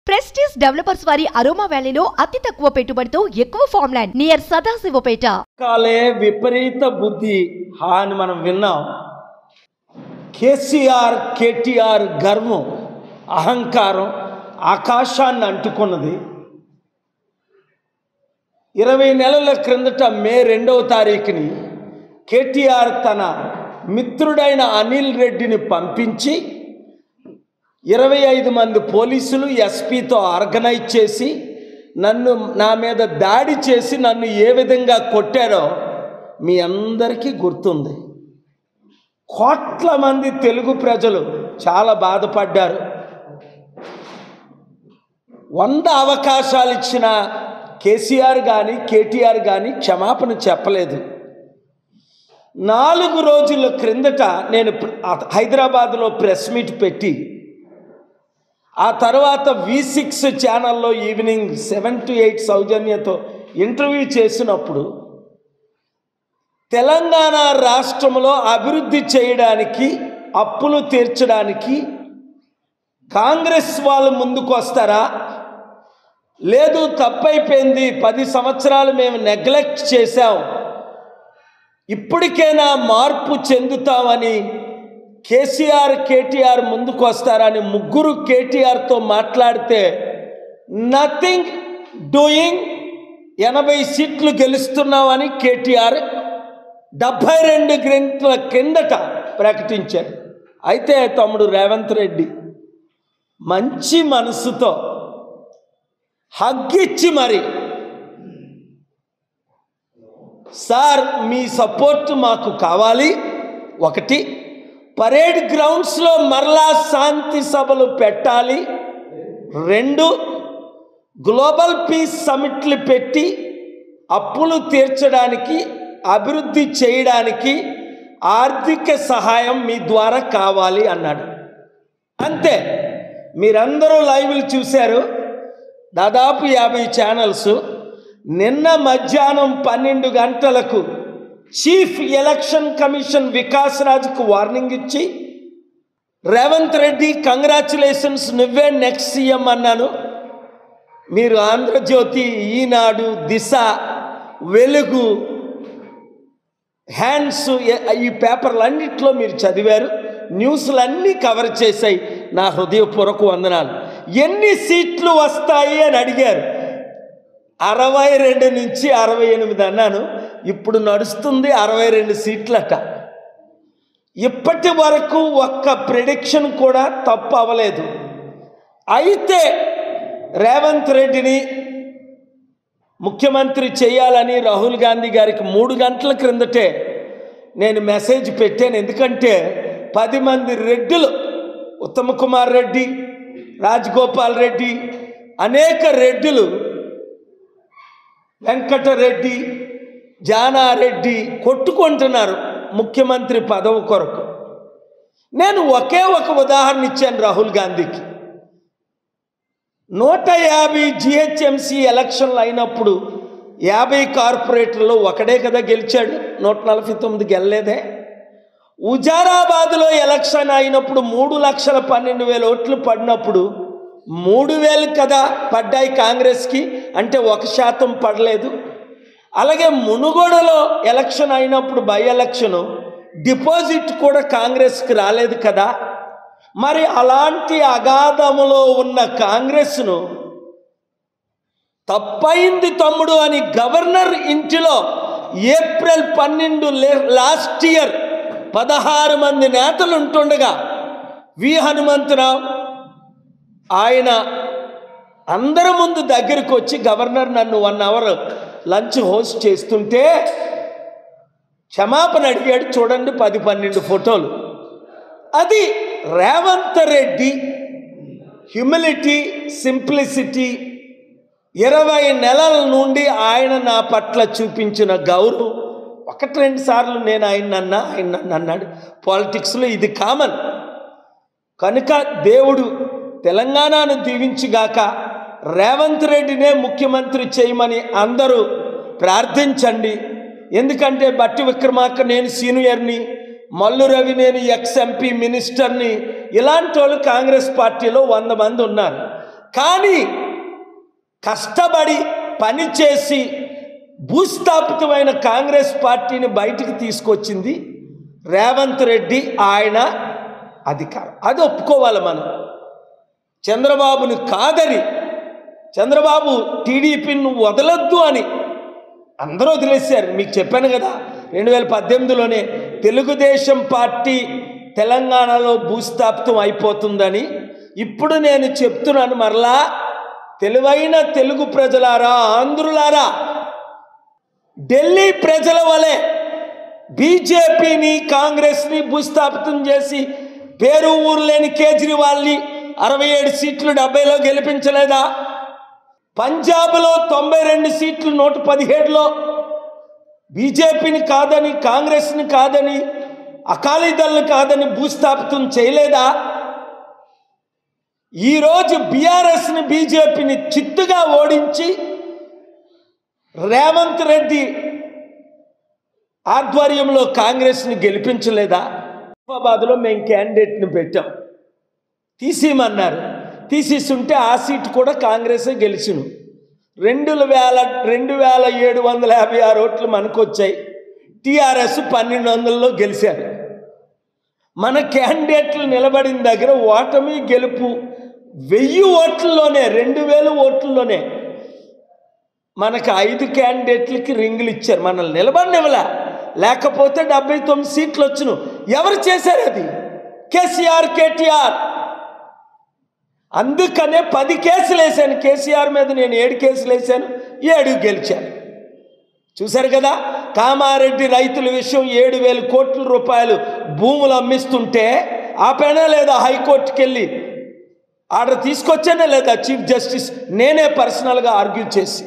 prestige developers వారి aroma వ్యాలీలో అతి తక్కువ పెట్టుబడితో ఎక్కువ ఫామ్ ల్యాండ్ నియర్ సదాశివపేట కాలే విపరీత బుద్ధి హా అని మనం విన్నాం కేసీఆర్ కేటీఆర్ గర్వం అహంకారం ఆకాశాన్ని అంటుకున్నది ఇరవై నెలల క్రిందట మే రెండవ తారీఖుని కేటీఆర్ తన మిత్రుడైన అనిల్ రెడ్డిని పంపించి ఇరవై ఐదు మంది పోలీసులు ఎస్పీతో ఆర్గనైజ్ చేసి నన్ను నా మీద దాడి చేసి నన్ను ఏ విధంగా కొట్టారో మీ అందరికీ గుర్తుంది కోట్ల మంది తెలుగు ప్రజలు చాలా బాధపడ్డారు వంద అవకాశాలు ఇచ్చిన కేసీఆర్ కానీ కేటీఆర్ కానీ క్షమాపణ చెప్పలేదు నాలుగు రోజుల క్రిందట నేను ప్ర- హైదరాబాద్లో ప్రెస్ మీట్ పెట్టి ఆ తర్వాత వి సిక్స్ ఛానల్లో ఈవినింగ్ సెవెన్ టు ఎయిట్ సౌజన్యతో ఇంటర్వ్యూ చేసినప్పుడు తెలంగాణ రాష్ట్రంలో అభివృద్ధి చేయడానికి అప్పులు తీర్చడానికి కాంగ్రెస్ వాళ్ళు ముందుకు వస్తారా లేదు తప్పైపోయింది పది సంవత్సరాలు మేము నెగ్లెక్ట్ చేశాం ఇప్పటికైనా మార్పు చెందుతామని కేసీఆర్ కేటీఆర్ ముందుకు వస్తారని ముగ్గురు కేటీఆర్తో మాట్లాడితే నథింగ్ డూయింగ్ ఎనభై సీట్లు గెలుస్తున్నామని కేటీఆర్ డెబ్భై రెండు గంటల కిందట ప్రకటించాడు అయితే తమ్ముడు రేవంత్ రెడ్డి మంచి మనసుతో హగ్గిచ్చి మరి సార్ మీ సపోర్ట్ మాకు కావాలి ఒకటి పరేడ్ గ్రౌండ్స్లో మరలా శాంతి సభలు పెట్టాలి రెండు గ్లోబల్ పీస్ సమిట్లు పెట్టి అప్పులు తీర్చడానికి అభివృద్ధి చేయడానికి ఆర్థిక సహాయం మీ ద్వారా కావాలి అన్నాడు అంతే మీరందరూ లైవ్లు చూశారు దాదాపు యాభై ఛానల్స్ నిన్న మధ్యాహ్నం పన్నెండు గంటలకు చీఫ్ ఎలక్షన్ కమిషన్ వికాస్ రాజ్కు వార్నింగ్ ఇచ్చి రేవంత్ రెడ్డి కంగ్రాచులేషన్స్ నువ్వే నెక్స్ట్ సీఎం అన్నాను మీరు ఆంధ్రజ్యోతి ఈనాడు దిశ వెలుగు హ్యాండ్స్ ఈ పేపర్లన్నింటిలో మీరు చదివారు న్యూస్లన్నీ కవర్ చేశాయి నా హృదయపూర్వక వందనాలు ఎన్ని సీట్లు వస్తాయి అని అడిగారు అరవై రెండు నుంచి అరవై ఎనిమిది అన్నాను ఇప్పుడు నడుస్తుంది అరవై రెండు సీట్లట ఇప్పటి వరకు ఒక్క ప్రిడిక్షన్ కూడా తప్పు అవ్వలేదు అయితే రేవంత్ రెడ్డిని ముఖ్యమంత్రి చేయాలని రాహుల్ గాంధీ గారికి మూడు గంటల క్రిందటే నేను మెసేజ్ పెట్టాను ఎందుకంటే పది మంది రెడ్డిలు ఉత్తమ్ కుమార్ రెడ్డి రాజగోపాల్ రెడ్డి అనేక రెడ్డిలు వెంకటరెడ్డి జానారెడ్డి కొట్టుకుంటున్నారు ముఖ్యమంత్రి పదవి కొరకు నేను ఒకే ఒక ఉదాహరణ ఇచ్చాను రాహుల్ గాంధీకి నూట యాభై జిహెచ్ఎంసి ఎలక్షన్లు అయినప్పుడు యాభై కార్పొరేటర్లో ఒకడే కదా గెలిచాడు నూట నలభై తొమ్మిది గెలలేదే హుజారాబాద్లో ఎలక్షన్ అయినప్పుడు మూడు లక్షల పన్నెండు వేల ఓట్లు పడినప్పుడు మూడు వేలు కదా పడ్డాయి కాంగ్రెస్కి అంటే ఒక శాతం పడలేదు అలాగే మునుగోడలో ఎలక్షన్ అయినప్పుడు బై ఎలక్షను డిపాజిట్ కూడా కాంగ్రెస్కి రాలేదు కదా మరి అలాంటి అగాధములో ఉన్న కాంగ్రెస్ను తప్పైంది తమ్ముడు అని గవర్నర్ ఇంటిలో ఏప్రిల్ పన్నెండు లే- లాస్ట్ ఇయర్ పదహారు మంది నేతలు ఉంటుండగా వి హనుమంతరావు ఆయన అందరి ముందు దగ్గరికి వచ్చి గవర్నర్ నన్ను వన్ అవర్ లంచ్ హోస్ట్ చేస్తుంటే క్షమాపణ అడిగాడు చూడండి పది పన్నెండు ఫోటోలు అది రేవంత్ రెడ్డి హ్యూమిలిటీ సింప్లిసిటీ ఇరవై నెలల నుండి ఆయన నా పట్ల చూపించిన గౌరవం ఒకటి రెండు సార్లు నేను ఆయన అన్నా ఆయన నన్ను అన్నాడు పాలిటిక్స్లో ఇది కామన్ కనుక దేవుడు తెలంగాణను దీవించుగాక రేవంత్ రెడ్డినే ముఖ్యమంత్రి చేయమని అందరూ ప్రార్థించండి ఎందుకంటే బట్టి విక్రమార్క నేను సీనియర్ని మల్లు రవి నేను ఎక్స్ ఎంపీ మినిస్టర్ని ఇలాంటి వాళ్ళు కాంగ్రెస్ పార్టీలో వంద మంది ఉన్నారు కానీ కష్టపడి పనిచేసి భూస్థాపితమైన కాంగ్రెస్ పార్టీని బయటికి తీసుకొచ్చింది రేవంత్ రెడ్డి ఆయన అధికారం అది ఒప్పుకోవాలి మనం చంద్రబాబుని కాదని చంద్రబాబు టీడీపీని నువ్వు వదలొద్దు అని అందరూ వదిలేశారు మీకు చెప్పాను కదా రెండు వేల పద్దెనిమిదిలోనే తెలుగుదేశం పార్టీ తెలంగాణలో భూస్థాపితం అయిపోతుందని ఇప్పుడు నేను చెప్తున్నాను మరలా తెలివైన తెలుగు ప్రజలారా ఆంధ్రులారా ఢిల్లీ ప్రజల వలె బీజేపీని కాంగ్రెస్ని భూస్థాపితం చేసి పేరు ఊరు లేని కేజ్రీవాల్ని అరవై ఏడు సీట్లు డెబ్బైలో గెలిపించలేదా పంజాబ్లో తొంభై రెండు సీట్లు నూట పదిహేడులో బీజేపీని కాదని కాంగ్రెస్ని కాదని అకాలీదళ్ని కాదని భూస్థాపితం చేయలేదా ఈరోజు బీఆర్ఎస్ని బీజేపీని చిత్తుగా ఓడించి రేవంత్ రెడ్డి ఆధ్వర్యంలో కాంగ్రెస్ని గెలిపించలేదా హైదరాబాద్లో మేము క్యాండిడేట్ని పెట్టాం తీసేయమన్నారు తీసేస్తుంటే ఆ సీట్ కూడా కాంగ్రెసే గెలిచిను రెండు వేల రెండు వేల ఏడు వందల యాభై ఆరు ఓట్లు మనకు వచ్చాయి టీఆర్ఎస్ పన్నెండు వందలలో గెలిచారు మన క్యాండిడేట్లు నిలబడిన దగ్గర ఓటమి గెలుపు వెయ్యి ఓట్లలోనే రెండు వేల ఓట్లలోనే మనకు ఐదు క్యాండిడేట్లకి రింగులు ఇచ్చారు మనల్ని నిలబడినివ్వలే లేకపోతే డెబ్బై తొమ్మిది సీట్లు వచ్చును ఎవరు చేశారు అది కేసీఆర్ కేటీఆర్ అందుకనే పది కేసులు వేశాను కేసీఆర్ మీద నేను ఏడు కేసులు వేశాను ఏడు గెలిచాను చూశారు కదా కామారెడ్డి రైతుల విషయం ఏడు వేల కోట్ల రూపాయలు భూములు అమ్మిస్తుంటే ఆపేనా లేదా హైకోర్టుకి వెళ్ళి ఆర్డర్ తీసుకొచ్చానే లేదా చీఫ్ జస్టిస్ నేనే పర్సనల్గా ఆర్గ్యూ చేసి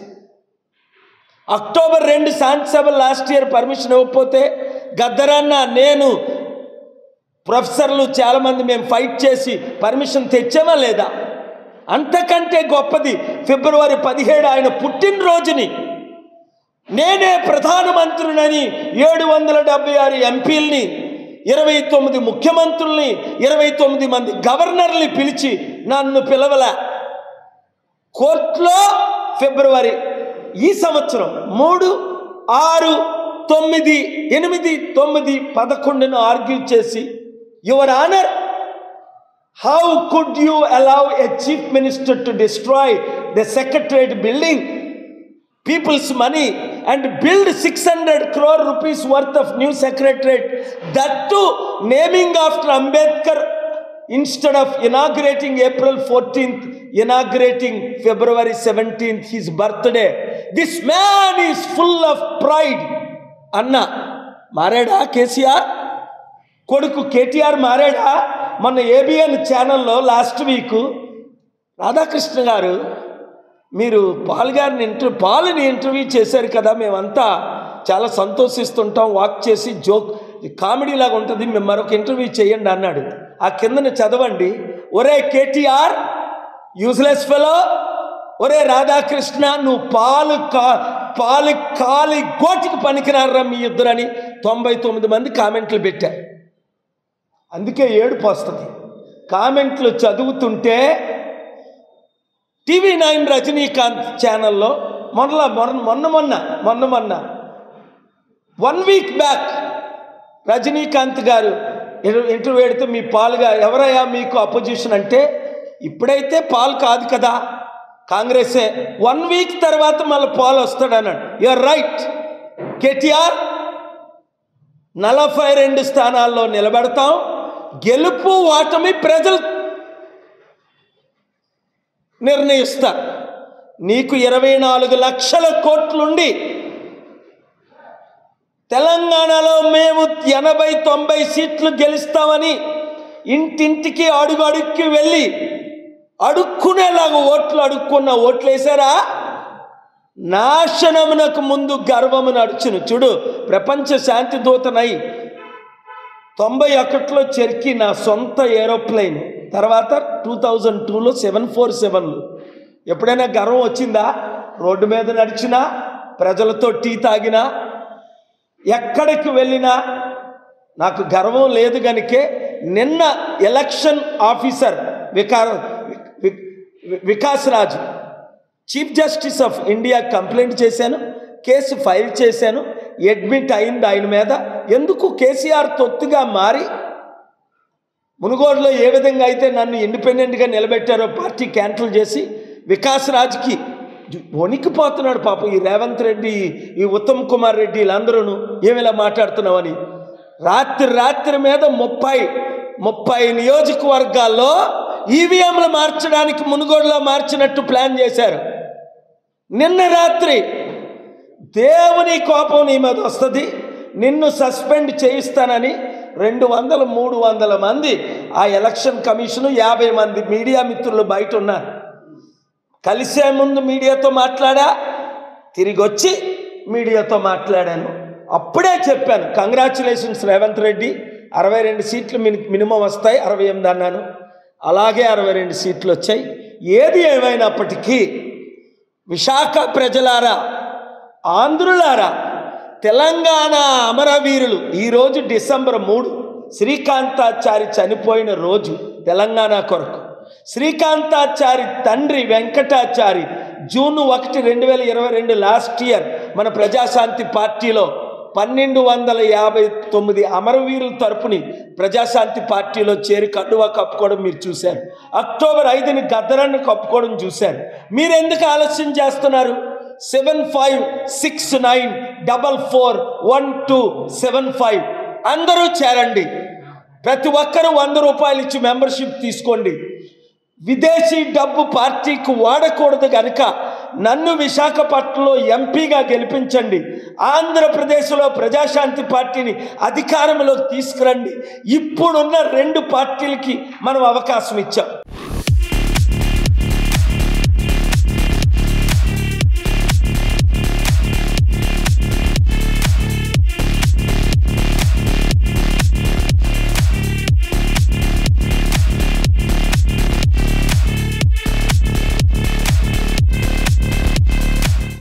అక్టోబర్ రెండు శాంతిసభ లాస్ట్ ఇయర్ పర్మిషన్ ఇవ్వకపోతే గద్దరన్న నేను ప్రొఫెసర్లు చాలామంది మేము ఫైట్ చేసి పర్మిషన్ తెచ్చామా లేదా అంతకంటే గొప్పది ఫిబ్రవరి పదిహేడు ఆయన పుట్టినరోజుని నేనే ప్రధానమంత్రినని ఏడు వందల డెబ్బై ఆరు ఎంపీల్ని ఇరవై తొమ్మిది ముఖ్యమంత్రుల్ని ఇరవై తొమ్మిది మంది గవర్నర్ని పిలిచి నన్ను పిలవలే కోర్టులో ఫిబ్రవరి ఈ సంవత్సరం మూడు ఆరు తొమ్మిది ఎనిమిది తొమ్మిది పదకొండును ఆర్గ్యూ చేసి your honour how could you allow a chief minister to destroy the secretariat building people's money and build 600 crore rupees worth of new secretariat that too naming after ambedkar instead of inaugurating april 14th inaugurating february 17th his birthday this man is full of pride అన్న మారాడా కేసీఆర్ కొడుకు కేటీఆర్ మారాడా మొన్న ABN ఛానల్లో last week Radhakrishna గారు మీరు Paul గారిని inter పాలుని interview చేశారు కదా మేమంతా చాలా సంతోషిస్తుంటాం వాక్ చేసి జోక్ కామెడీ లాగా ఉంటుంది మేము మరొక ఇంటర్వ్యూ చేయండి అన్నాడు ఆ కిందన చదవండి ఒరే కేటీఆర్ యూజ్లెస్ ఫెలో ఒరే రాధాకృష్ణ నువ్వు పాలు కా పాలు కాలి గోటికి పనికిరారా మీ ఇద్దరని తొంభై తొమ్మిది మంది కామెంట్లు పెట్టారు అందుకే ఏడుపు వస్తుంది కామెంట్లు చదువుతుంటే టీవీ నైన్ రజనీకాంత్ ఛానల్లో మొన్న మొన్న మొన్న మొన్న మొన్న మొన్న వన్ వీక్ బ్యాక్ రజనీకాంత్ గారు ఇంటర్- ఇంటర్వ్యూ పెడితే మీ పాలుగా ఎవరయ్యా మీకు అపోజిషన్ అంటే ఇప్పుడైతే పాలు కాదు కదా కాంగ్రెసే వన్ వీక్ తర్వాత మళ్ళీ పాలు వస్తాడు అన్నాడు యూఆర్ రైట్ కేటీఆర్ నలభై రెండు స్థానాల్లో నిలబెడతాం గెలుపు ఓటమి ప్రజలు నిర్ణయిస్తారు నీకు ఇరవై నాలుగు లక్షల కోట్లుండి తెలంగాణలో మేము ఎనభై తొంభై సీట్లు గెలుస్తామని ఇంటింటికి అడుగు అడుక్కి వెళ్ళి అడుక్కునేలాగా ఓట్లు అడుక్కున్న ఓట్లు వేశారా నాశనమునకు ముందు గర్వము నడుచును చూడు ప్రపంచ శాంతి దూతనై తొంభై ఒకటిలో చెర్కి నా సొంత ఏరోప్లేన్ తర్వాత టూ థౌజండ్ టూలో సెవెన్ ఫోర్ సెవెన్లు ఎప్పుడైనా గర్వం వచ్చిందా రోడ్డు మీద నడిచినా ప్రజలతో టీ తాగినా ఎక్కడికి వెళ్ళినా నాకు గర్వం లేదు గనుకే నిన్న ఎలక్షన్ ఆఫీసర్ వికార వి- వి- Vikas Raju chief justice of India complaint చేశాను కేసు ఫైల్ చేశాను అడ్మిట్ అయింది ఆయన మీద ఎందుకు కేసీఆర్ తొత్తుగా మారి మునుగోడులో ఏ విధంగా అయితే నన్ను ఇండిపెండెంట్గా నిలబెట్టారో పార్టీ క్యాన్సిల్ చేసి వికాస్ రాజ్కి వణికిపోతున్నాడు పాపం ఈ రేవంత్ రెడ్డి ఈ ఉత్తమ్ కుమార్ రెడ్డి వీళ్ళందరూ ఏమిలా మాట్లాడుతున్నావని రాత్రి రాత్రి మీద ముప్పై ముప్పై నియోజకవర్గాల్లో ఈవీఎంలు మార్చడానికి మునుగోడులో మార్చినట్టు ప్లాన్ చేశారు నిన్న రాత్రి దేవుని కోపం నీ మీద వస్తుంది నిన్ను సస్పెండ్ చేయిస్తానని రెండు వందల మూడు వందల మంది ఆ ఎలక్షన్ కమిషను యాభై మంది మీడియా మిత్రులు బయట ఉన్నారు కలిసే ముందు మీడియాతో మాట్లాడా తిరిగి వచ్చి మీడియాతో మాట్లాడాను అప్పుడే చెప్పాను కంగ్రాచులేషన్స్ రేవంత్ రెడ్డి అరవై రెండు సీట్లు మిని మినిమం వస్తాయి అరవై ఎనిమిది అన్నాను అలాగే అరవై రెండు సీట్లు వచ్చాయి ఏది ఏమైనప్పటికీ విశాఖ ప్రజలారా ఆంధ్రులారా తెలంగాణ అమరవీరులు ఈరోజు డిసెంబర్ మూడు శ్రీకాంతాచారి చనిపోయిన రోజు తెలంగాణ కొరకు శ్రీకాంతాచారి తండ్రి వెంకటాచారి జూన్ ఒకటి రెండు వేల ఇరవై రెండు లాస్ట్ ఇయర్ మన ప్రజాశాంతి పార్టీలో పన్నెండు వందల యాభై తొమ్మిది అమరవీరుల తరపుని ప్రజాశాంతి పార్టీలో చేరి కండువా కప్పుకోవడం మీరు చూశారు అక్టోబర్ ఐదుని గద్దరాన్ని కప్పుకోవడం చూశారు మీరు ఎందుకు ఆలస్యం చేస్తున్నారు seven five six nine double four one two seven five అందరూ చేరండి ప్రతి ఒక్కరూ వంద రూపాయలు ఇచ్చి మెంబర్షిప్ తీసుకోండి విదేశీ డబ్బు పార్టీకి వాడకూడదు కనుక నన్ను విశాఖపట్నంలో ఎంపీగా గెలిపించండి ఆంధ్రప్రదేశ్లో ప్రజాశాంతి పార్టీని అధికారంలోకి తీసుకురండి ఇప్పుడున్న రెండు పార్టీలకి మనం అవకాశం ఇచ్చాం